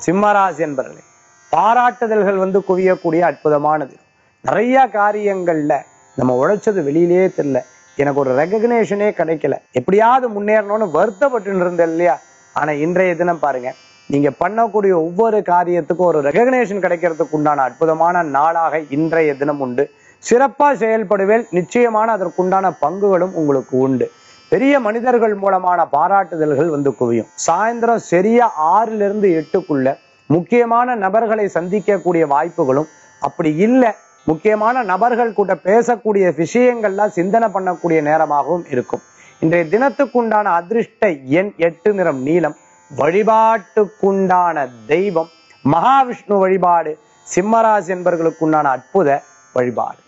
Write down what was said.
சிம்மராசி என்பர்களே பாராட்டுதல்கள் வந்து குவியக்கூடிய அற்புதமானது நிறைய காரியங்கள்ல நம்ம உழைச்சது வெளியிலேயே தெரியல எனக்கு ஒரு ரெகக்னேஷனே கிடைக்கல எப்படியாவது முன்னேறணும்னு வருத்தப்பட்டு இருந்தேன் இல்லையா ஆனா இன்றைய தினம் பாருங்க நீங்க பண்ணக்கூடிய ஒவ்வொரு காரியத்துக்கும் ஒரு ரெகக்னேஷன் கிடைக்கிறதுக்கு உண்டான அற்புதமான நாளாக இன்றைய தினம் உண்டு சிறப்பா செயல்படுவேல் நிச்சயமான அதற்குண்டான பங்குகளும் உங்களுக்கு உண்டு பெரிய மனிதர்கள் மூலமான பாராட்டுதல்கள் வந்து குவியும் சாயந்தரம் சரியா ஆறுல இருந்து எட்டுக்குள்ள முக்கியமான நபர்களை சந்திக்கக்கூடிய வாய்ப்புகளும் அப்படி இல்லை முக்கியமான நபர்கள் கூட பேசக்கூடிய விஷயங்கள்லாம் சிந்தனை பண்ணக்கூடிய நேரமாகவும் இருக்கும் இன்றைய தினத்துக்குண்டான அதிர்ஷ்ட எண் எட்டு நிறம் நீலம் வழிபாட்டுக்குண்டான தெய்வம் மகாவிஷ்ணு வழிபாடு சிம்மராசி என்பவர்களுக்குண்டான அற்புத வழிபாடு